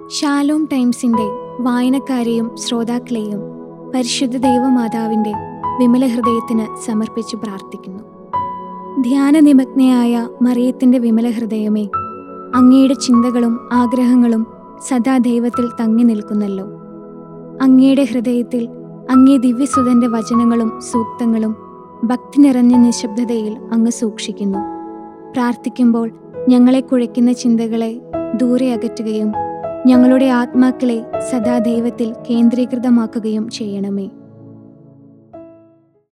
Shalom ടൈംസിന്റെ വായനക്കാരെയും ശ്രോതാക്കളെയും പരിശുദ്ധ ദൈവമാതാവിന്റെ വിമല ഹൃദയത്തിന് സമർപ്പിച്ചു പ്രാർത്ഥിക്കുന്നു ധ്യാനനിമഗ്നയായ മറിയത്തിന്റെ വിമല ഹൃദയമേ അങ്ങയുടെ ചിന്തകളും ആഗ്രഹങ്ങളും സദാ ദൈവത്തിൽ തങ്ങി നിൽക്കുന്നല്ലോ അങ്ങയുടെ ഹൃദയത്തിൽ അങ്ങേ ദിവ്യസുതന്റെ വചനങ്ങളും സൂക്തങ്ങളും ഭക്തി നിറഞ്ഞ നിശബ്ദതയിൽ അങ്ങ് സൂക്ഷിക്കുന്നു പ്രാർത്ഥിക്കുമ്പോൾ ഞങ്ങളെ കുഴയ്ക്കുന്ന ചിന്തകളെ ദൂരെ അകറ്റുകയും ഞങ്ങളുടെ ആത്മാക്കളെ സദാ ദൈവത്തിൽ കേന്ദ്രീകൃതമാക്കുകയും ചെയ്യണമേ